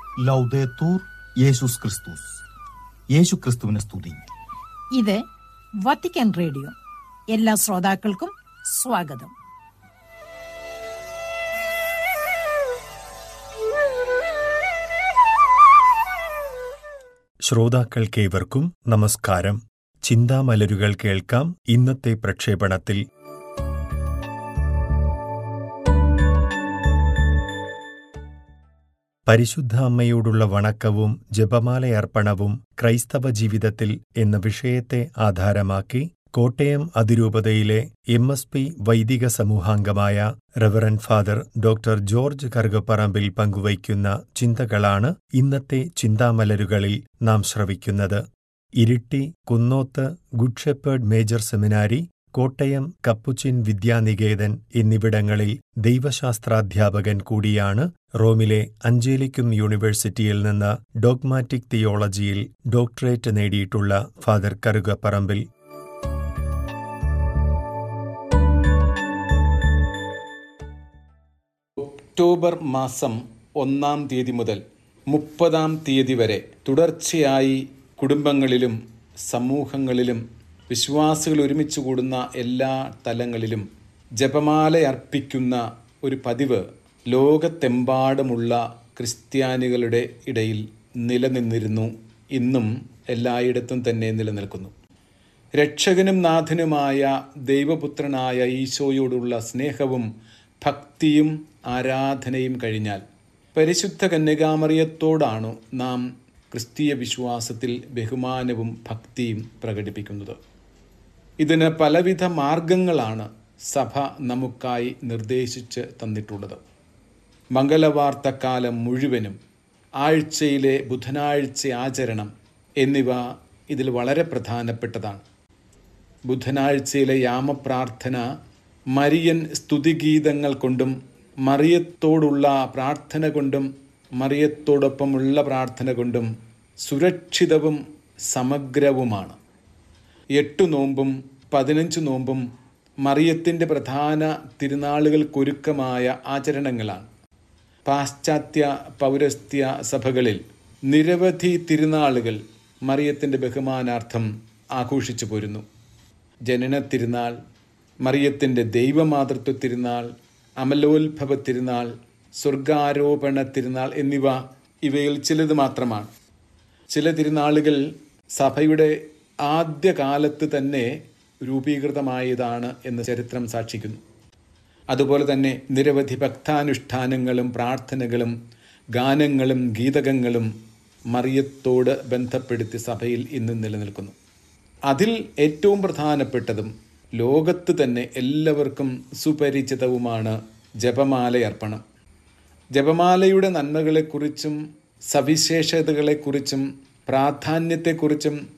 ലൗദേത്തൂർ യേശുസ് ക്രിസ്തുസ് യേശു ക്രിസ്തുവിനെ സ്തുതി ഇത് വത്തിക്കാൻ റേഡിയോ എല്ലാ ശ്രോതാക്കൾക്കും സ്വാഗതം ശ്രോതാക്കൾക്കേവർക്കും നമസ്കാരം ചിന്താമലരുകൾ കേൾക്കാം ഇന്നത്തെ പ്രക്ഷേപണത്തിൽ പരിശുദ്ധ അമ്മയോടുള്ള വണക്കവും ജപമാലയർപ്പണവും ക്രൈസ്തവ ജീവിതത്തിൽ എന്ന വിഷയത്തെ ആധാരമാക്കി കോട്ടയം അതിരൂപതയിലെ എം എസ് പി വൈദിക സമൂഹാംഗമായ reverend father doctor George Karukaparambil പങ്കുവയ്ക്കുന്ന ചിന്തകളാണ് ഇന്നത്തെ ചിന്താമലരുകളിൽ നാം ശ്രവിക്കുന്നത് Iritty Kunnoth good shepherd major seminary Kottayam Capuchin Vidyaniketan എന്നിവിടങ്ങളിൽ ദൈവശാസ്ത്രാധ്യാപകൻ കൂടിയാണ് റോമിലെ അഞ്ചേലിക്കും യൂണിവേഴ്സിറ്റിയിൽ നിന്ന് ഡോഗ്മാറ്റിക് തിയോളജിയിൽ ഡോക്ടറേറ്റ് നേടിയിട്ടുള്ള ഫാദർ കറുകപ്പറമ്പിൽ ഒക്ടോബർ മാസം ഒന്നാം തീയതി മുതൽ മുപ്പതാം തീയതി വരെ തുടർച്ചയായി കുടുംബങ്ങളിലും സമൂഹങ്ങളിലും വിശ്വാസികൾ ഒരുമിച്ച് കൂടുന്ന എല്ലാ തലങ്ങളിലും ജപമാല അർപ്പിക്കുന്ന ഒരു പതിവ് ലോകത്തെമ്പാടുമുള്ള ക്രിസ്ത്യാനികളുടെ ഇടയിൽ നിലനിന്നിരുന്നു ഇന്നും എല്ലായിടത്തും തന്നെ നിലനിൽക്കുന്നു രക്ഷകനും നാഥനുമായ ദൈവപുത്രനായ ഈശോയോടുള്ള സ്നേഹവും ഭക്തിയും ആരാധനയും കഴിഞ്ഞാൽ പരിശുദ്ധ കന്യകാമറിയത്തോടാണ് നാം ക്രിസ്തീയ വിശ്വാസത്തിൽ ബഹുമാനവും ഭക്തിയും പ്രകടിപ്പിക്കുന്നത് ഇതിന് പലവിധ മാർഗങ്ങളാണ് സഭ നമുക്കായി നിർദ്ദേശിച്ച് തന്നിട്ടുള്ളത് മംഗലവാർത്തക്കാലം മുഴുവനും ആഴ്ചയിലെ ബുധനാഴ്ച ആചരണം എന്നിവ ഇതിൽ വളരെ പ്രധാനപ്പെട്ടതാണ് ബുധനാഴ്ചയിലെ യാമപ്രാർത്ഥന മരിയൻ സ്തുതിഗീതങ്ങൾ കൊണ്ടും മറിയത്തോടുള്ള പ്രാർത്ഥന കൊണ്ടും മറിയത്തോടൊപ്പമുള്ള പ്രാർത്ഥന കൊണ്ടും സുരക്ഷിതവും സമഗ്രവുമാണ് എട്ടു നോമ്പും പതിനഞ്ച് നോമ്പും മറിയത്തിൻ്റെ പ്രധാന തിരുനാളുകൾക്കൊരുക്കമായ ആചരണങ്ങളാണ് പാശ്ചാത്യ പൗരസ്ത്യ സഭകളിൽ നിരവധി തിരുനാളുകൾ മറിയത്തിൻ്റെ ബഹുമാനാർത്ഥം ആഘോഷിച്ചു പോരുന്നു ജനന തിരുനാൾ മറിയത്തിൻ്റെ ദൈവമാതൃത്വ തിരുനാൾ അമലോത്ഭവ തിരുനാൾ സ്വർഗാരോപണ തിരുനാൾ എന്നിവ ഇവയിൽ ചിലത് മാത്രമാണ് ചില തിരുനാളുകൾ സഭയുടെ ആദ്യകാലത്ത് തന്നെ രൂപീകൃതമായതാണ് എന്ന് ചരിത്രം സാക്ഷിക്കുന്നു അതുപോലെ തന്നെ നിരവധി ഭക്താനുഷ്ഠാനങ്ങളും പ്രാർത്ഥനകളും ഗാനങ്ങളും ഗീതകങ്ങളും മറിയത്തോട് ബന്ധപ്പെടുത്തി സഭയിൽ ഇന്ന് നിലനിൽക്കുന്നു അതിൽ ഏറ്റവും പ്രധാനപ്പെട്ടതും ലോകത്ത് തന്നെ എല്ലാവർക്കും സുപരിചിതവുമാണ് ജപമാലയർപ്പണം ജപമാലയുടെ നന്മകളെക്കുറിച്ചും സവിശേഷതകളെക്കുറിച്ചും പ്രാധാന്യത്തെക്കുറിച്ചും